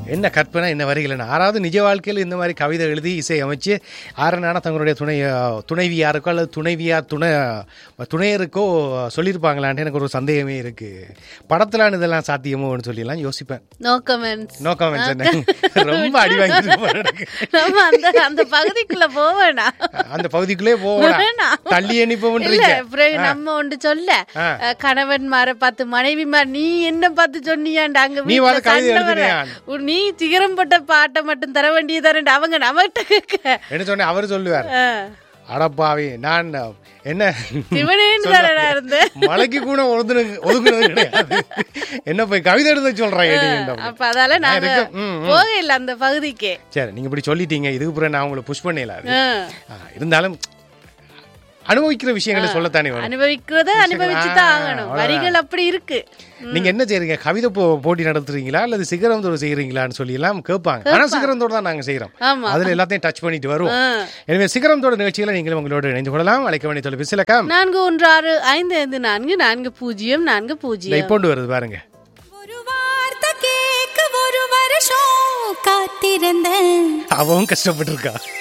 என்ன கற்பனை என்ன வரிகள் ஆறாவது நிஜ வாழ்க்கையில் இந்த மாதிரி கவிதை எழுதி இசை அமைச்சு ஆரனான தங்களுடைய துணை துணைவியாருக்கோ அல்லது துணைவியார் துணை துணையருக்கோ சொல்லியிருப்பாங்களான்ட்டு எனக்கு ஒரு சந்தேகமே இருக்கு படத்திலான இதெல்லாம் சாத்தியமோன்னு சொல்லிலாம் யோசிப்பேன் நோ கமெண்ட்ஸ் நோ கமெண்ட்ஸ் ரொம்ப அடி வாங்கி நம்ம அந்த அந்த பகுதிக்குள்ள போவேனா அந்த பகுதிக்குள்ளே போகலாம் வேணாம். தள்ளி இல்ல அனுப்பவுன்றீங்க பிறகு நம்ம ஒன்று சொல்ல ஆ. அஹ், கணவன்மார பார்த்து மனைவிமார் நீ என்ன பார்த்து சொன்னியாண்டா அங்க நீ வீட்டுல வாத கவிதை சண்டை வர. எழுதுனியா? உன் நீ சிகரம் போட்ட பாட்டை மட்டும் தர வேண்டியதானே அவங்க நம்மகிட்ட கேட்க என்ன சொன்னேன் அவர் சொல்லுவார் ஆ. அடப்பாவி நான் என்ன சிவனேன்னு தானே நான் இருந்தேன் மலைக்கு கூட ஒதுங்கு ஒதுங்குனது கிடையாது என்ன போய் கவிதை எழுத சொல்றேன் அப்ப அதால நாங்க இருக்கு. ம், போக இல்ல அந்த பகுதிக்கு சரி நீங்க இப்படி சொல்லிட்டீங்க இதுக்கு பிறகு நான் உங்களை புஷ் பண்ணல அது ஆ. ஆ, இருந்தாலும் அனுபவிக்கிற விஷயங்களை சொல்லத்தானே வேணும் அனுபவிக்கிறத அனுபவிச்சு தான் ஆ, ஆகணும் அவ்வளவுதான். வரிகள் அப்படி இருக்கு நீங்க என்ன செய்றீங்க கவிதை போ- போட்டி நடத்துறீங்களா அல்லது சிகரந்தோடு செய்யறீங்களான்னு சொல்லி எல்லாம் கேட்பாங்க ஆனா சிகரந்தோடு தான் நாங்க செய்யறோம் ஆமா அதுல எல்லாத்தையும் டச் பண்ணிட்டு வருவோம் ஆ. எனவே சிகரந்தோட நிகழ்ச்சிகளை நீங்களும் உங்களோட இணைந்து கொள்ளலாம் அழைக்க வேண்டிய தொலைபேசியில காம் நான்கு ஒன்று ஆறு ஐந்து ஐந்து நான்கு நான்கு பூஜ்ஜியம் நான்கு இந்த பூஜ்ஜியம் இப்போண்டு வருது பாருங்க ஒரு வார்த்தை கேட்க ஒரு வருஷம் காத்திருந்தேன் அவவும் கஷ்டப்பட்டு இருக்கா